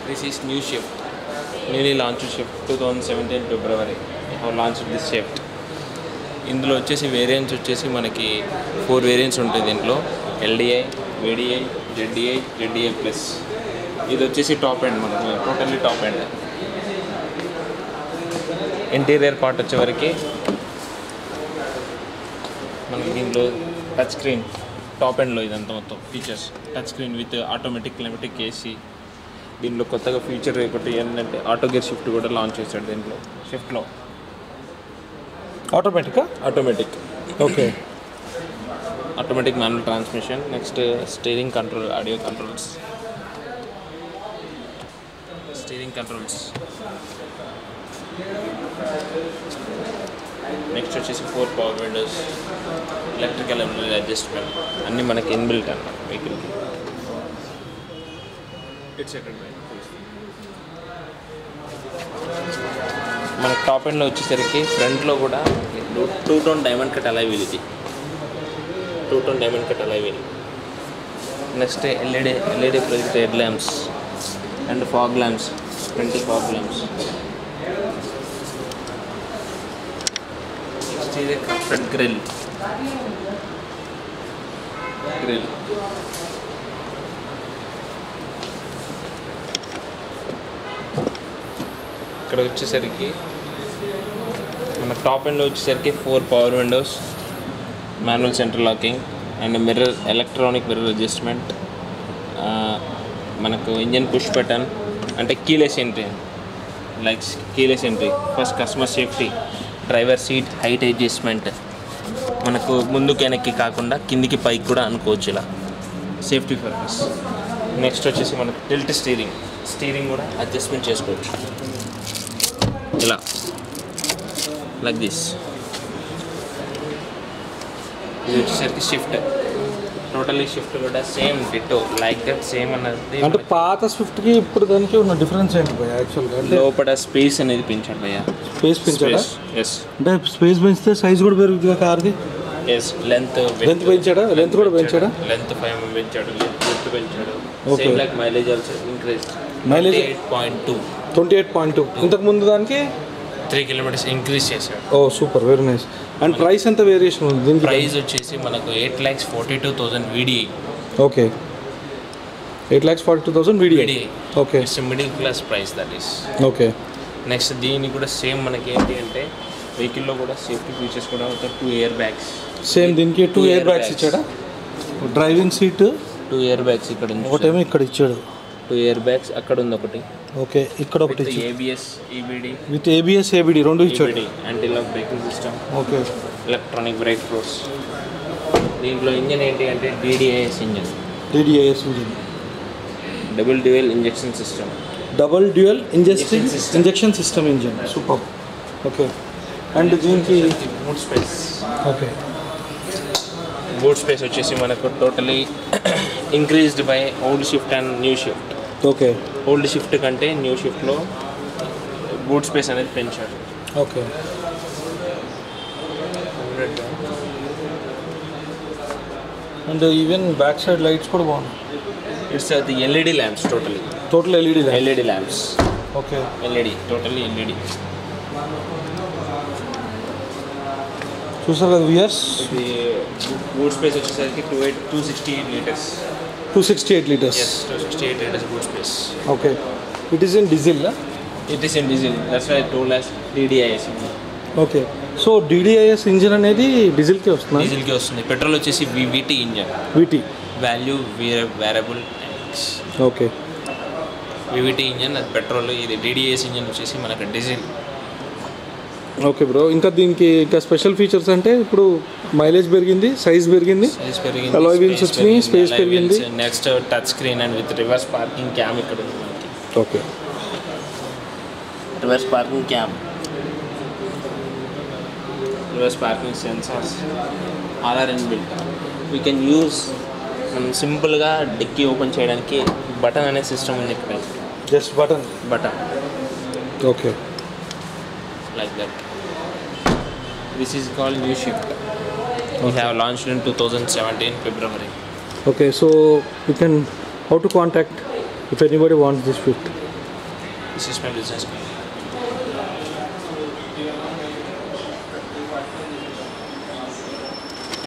This is new Swift newly launch Swift two thousand seventeen February have launch this Swift ఇందులో వచ్చేసి variants వచ్చేసి మనకి four variants ఉంటాయి దీంట్లో LDI VDI ZDI ZDI plus ఇది వచ్చేసి టాప్ ఎండ్ మనకి totally top end interior part వచ్చేవరకు మనకి దీంట్లో టచ్ స్క్రీన్ టాప్ ఎండ్లో ఇదంతా మొత్తం features touch screen with automatic climatic AC దీంట్లో కొత్తగా ఫీచర్ ఒకటి ఏంటంటే ఆటో గేర్ షిఫ్ట్ కూడా లాంచ్ చేశాడు దీంట్లో షిఫ్ట్లో ఆటోమేటికా automatic okay automatic manual transmission next steering control audio controls steering controls next వచ్చేసి four power windows electrical adjustment అన్నీ మనకి ఇన్బిల్ట్ అన్నమాట వెహికల్కి ఇట్స్ మన టాప్ ఎండ్లో వచ్చేసరికి ఫ్రంట్లో కూడా two tone diamond cut alloy wheel ఇది two tone diamond cut alloy wheel next LED LED project head lamps and fog lamps twenty fog lamps next ఇది ఫ్రంట్ గ్రిల్ గ్రిల్ ఇక్కడ వచ్చేసరికి మన టాప్ ఎండ్ వచ్చేసరికి four power windows manual centre locking and mirror electronic mirror adjustment మనకు engine push button అంటే keyless entry like keyless entry first customer safety driver seat height adjustment మనకు ముందుకు వెనక్కి కాకుండా కిందికి పైకి కూడా అనుకోవచ్చు ఇలా సేఫ్టీ పర్పస్ నెక్స్ట్ వచ్చేసి మనకు టిల్ట్ స్టీరింగ్ స్టీరింగ్ కూడా అడ్జస్ట్మెంట్ చేసుకోవచ్చు ఇలా లైక్ దిస్ ఇది వచ్చేసరికి షిఫ్ట్ టోటలీ షిఫ్ట్ కూడా same ditto like that same అన్నది అంటే పాత స్విఫ్ట్కి ఇప్పుడు దానికి ఉన్న డిఫరెన్స్ ఏంటి భయ యాక్చువల్గా అంటే లోపల స్పేస్ అనేది పెంచాడు భయ్య స్పేస్ పెంచాడా ఎస్ అంటే స్పేస్ పెంచితే సైజ్ కూడా పెరుగుతుంది కార్ది ఎస్ లెంత్ లెంత్ పెంచాడా లెంత్ కూడా పెంచాడా లెంత్ ఫైవ్ పెంచాడు లెంత్ పెంచాడు Okay. Same like mileage also increase Mileage- eight point two twenty eight point two ఇంతకు ముందు దానికి త్రీ కిలోమీటర్స్ ఇంక్రీజ్ చేశాడు ఓ super very nice and price ఎంత వేరియేషన్ ఉంది దీనికి ప్రైస్ వచ్చేసి మనకు eight lakhs forty two thousand VDI okay eight lakhs forty two thousand video VDI okay it's middle class price that is okay next దీనికి కూడా same మనకి ఏంటి అంటే వెహికల్లో కూడా సేఫ్టీ ఫీచర్స్ కూడా ఉంటాయి టూ ఇయర్ బ్యాగ్స్ సేమ్ దీనికి two Two air air bags bags. ఇచ్చాడా driving seat two air bags ఇక్కడ ఉంది ఒకటేమో ఇక్కడ ఇచ్చాడు టూ ఇయర్ బ్యాగ్స్ అక్కడ ఉంది ఒకటి ఓకే ఇక్కడ ఒకటి విత్ ఇచ్చాడు ABS EBD with ABS EBD రెండు ఇచ్చాడు EBD anti lock braking system okay electronic brake floors దీంట్లో ఇంజన్ ఏంటి అంటే DDIS engine DDIS engine double dual injection system double dual injecting Injection system. Injection system engine super okay and దీనికి boot space okay boot space వచ్చేసి మనకు totally increased by old Swift and new Swift okay old Swift కంటే new షిఫ్ట్లో boot space అనేది పెంచాడు okay and even back side lights కూడా బాగున్నాయి it's the LED lamps totally total LED light LED lamps okay LED totally LED చూసారు కదా వియర్స్ ఇది బూట్ స్పేస్ వచ్చేసరికి two eight two sixty eight litres two sixty eight litres yes two sixty eight litres boot space okay it is in diesel it is in diesel that's why two lakhs DDIS okay so DDIS engine అనేది డీజిల్కి వస్తుంది డీజిల్కి వస్తుంది petrol వచ్చేసి VVT engine వీటి valve variable okay VVT engine అది petrol ఇది DDIS engine వచ్చేసి మనకు డీజిల్ ఓకే బ్రో ఇంకా దీనికి ఇంకా స్పెషల్ ఫీచర్స్ అంటే ఇప్పుడు మైలేజ్ పెరిగింది సైజ్ పెరిగింది సైజ్ పెరిగింది Alloy wheels వచ్చినాయి, space పెరిగింది. Next touch screen and with reverse parking cam ఇక్కడ ఉంది మనకి okay reverse parking cam reverse parking sensors are in built we can use మనం సింపుల్గా డిక్కీ ఓపెన్ చేయడానికి బటన్ అనే సిస్టమ్ ఉంది ఇక్కడ just button button okay like that. This is called New Shift. We have launched in 2017 February. Okay so you can how to contact if anybody wants this Swift this is my business